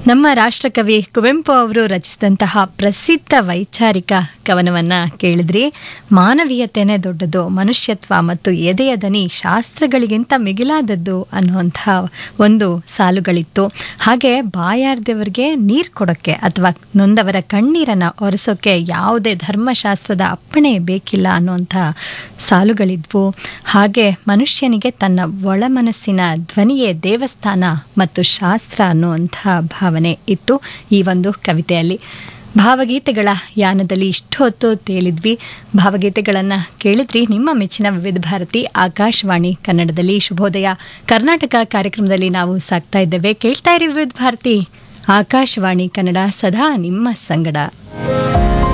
ನಮ್ಮ ರಾಷ್ಟ್ರಕವಿ ಕುವೆಂಪು ಅವರು ರಚಿಸಿದಂತಹ ಪ್ರಸಿದ್ಧ ವೈಚಾರಿಕ ಕವನವನ್ನ ಕೇಳಿದ್ರಿ ಮಾನವೀಯತೆನೇ ದೊಡ್ಡದು ಮನುಷ್ಯತ್ವ ಮತ್ತು ಎದೆಯ ದನಿ ಶಾಸ್ತ್ರಗಳಿಗಿಂತ ಮಿಗಿಲಾದದ್ದು ಅನ್ನುವಂತಹ ಒಂದು ಸಾಲುಗಳಿತ್ತು ಹಾಗೆ ಬಾಯಾರ್ದವರಿಗೆ ನೀರು ಕೊಡೋಕ್ಕೆ ಅಥವಾ ನೊಂದವರ ಕಣ್ಣೀರನ್ನ ಒರೆಸೋಕೆ ಯಾವುದೇ ಧರ್ಮಶಾಸ್ತ್ರದ ಅಪ್ಪಣೆ ಬೇಕಿಲ್ಲ ಅನ್ನುವಂಥ ಸಾಲುಗಳಿದ್ವು ಹಾಗೆ ಮನುಷ್ಯನಿಗೆ ತನ್ನ ಒಳಮನಸ್ಸಿನ ಧ್ವನಿಯೇ ದೇವಸ್ಥಾನ ಮತ್ತು ಶಾಸ್ತ್ರ ಅನ್ನುವಂಥ ಭಾವನೆ ಇತ್ತು ಈ ಒಂದು ಕವಿತೆಯಲ್ಲಿ ಭಾವಗೀತೆಗಳ ಯಾನದಲ್ಲಿ ಇಷ್ಟು ಹೊತ್ತು ತೇಲಿದ್ವಿ ಭಾವಗೀತೆಗಳನ್ನು ಕೇಳಿದ್ರಿ ನಿಮ್ಮ ಮೆಚ್ಚಿನ ವಿವಿಧ ಭಾರತಿ ಆಕಾಶವಾಣಿ ಕನ್ನಡದಲ್ಲಿ ಶುಭೋದಯ ಕರ್ನಾಟಕ ಕಾರ್ಯಕ್ರಮದಲ್ಲಿ ನಾವು ಸಾಕ್ತಾ ಇದ್ದೇವೆ ಕೇಳ್ತಾ ಇರಿ ವಿವಿಧ ಭಾರತಿ ಆಕಾಶವಾಣಿ ಕನ್ನಡ ಸದಾ ನಿಮ್ಮ ಸಂಗಡ